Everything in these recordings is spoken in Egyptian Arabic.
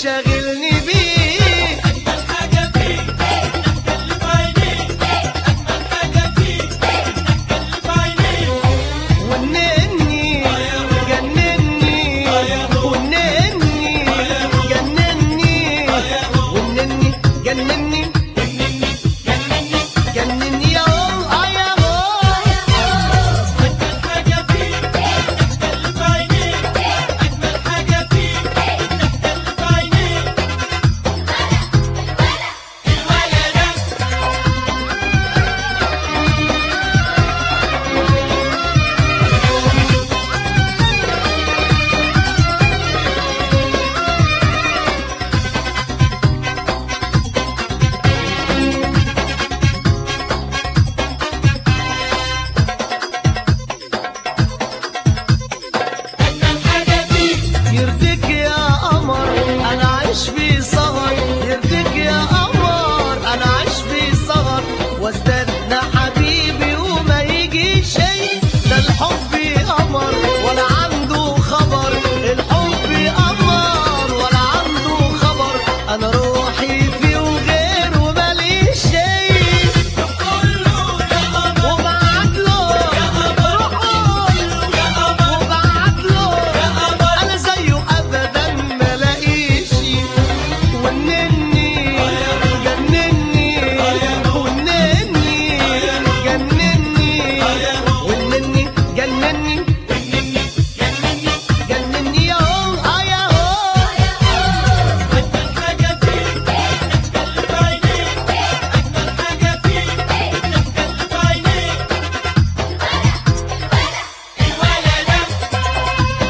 شاغلني بيه أجمل حاجة فيك إنك اللي في عينيك أجمل حاجة فيك إنك اللي في عينيك ونني جنني ونني جنني ونني جنني جنني يا هو يا هو أجمل حاجة فيك إنك اللي في عينيك أجمل حاجة فيك إنك اللي في عينيك الولد أجمل حاجة فيك يرضيك يا قمر انا عايش في سهر يرضيك يا قمر انا عايش في سهر وازدادنا حبيبي وما يجي شيء ده الحب قمر ولا عنده خبر الحب قمر ولا عنده خبر انا روحي فيه وغيره ماليش شيء كله يا قمر وبعت له روح قول وبعت له انا زيه ابدا ما لاقيش ونني جنني ونني جنني ونني جنني جنني يا هو يا هو أجمل حاجة فيك إنك اللي في عينيك أجمل حاجة فيك إنك اللي في عينيك الولد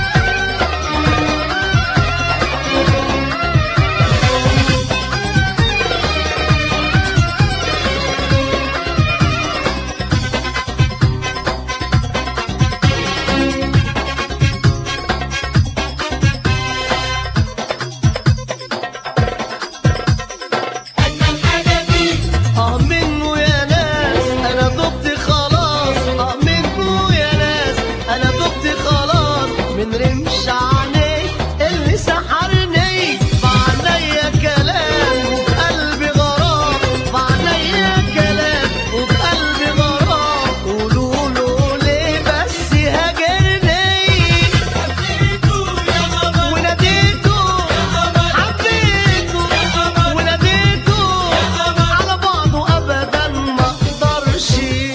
أجمل حاجة فيك اه منه يا ناس انا ضبط خلاص اه منه يا ناس انا ضبط خلاص من رمش عينيك اللي سحرني فعنيا كلام وفي قلبي غرام فعنيا كلام وفي قلبي غرام قولوا له ليه بس هاجرني حبيته يا قمر وناديته حبيته وناديته على بعضه ابدا ما اقدرش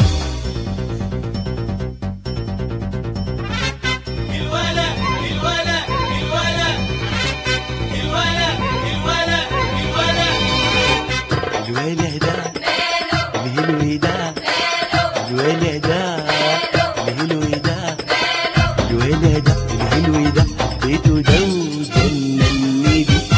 الولد الولد الولد الولد الولد الولد الولد ده الهلو ده الولد ده الهلو ده الولد ده الهلو ده حبيته ده وجنني بيه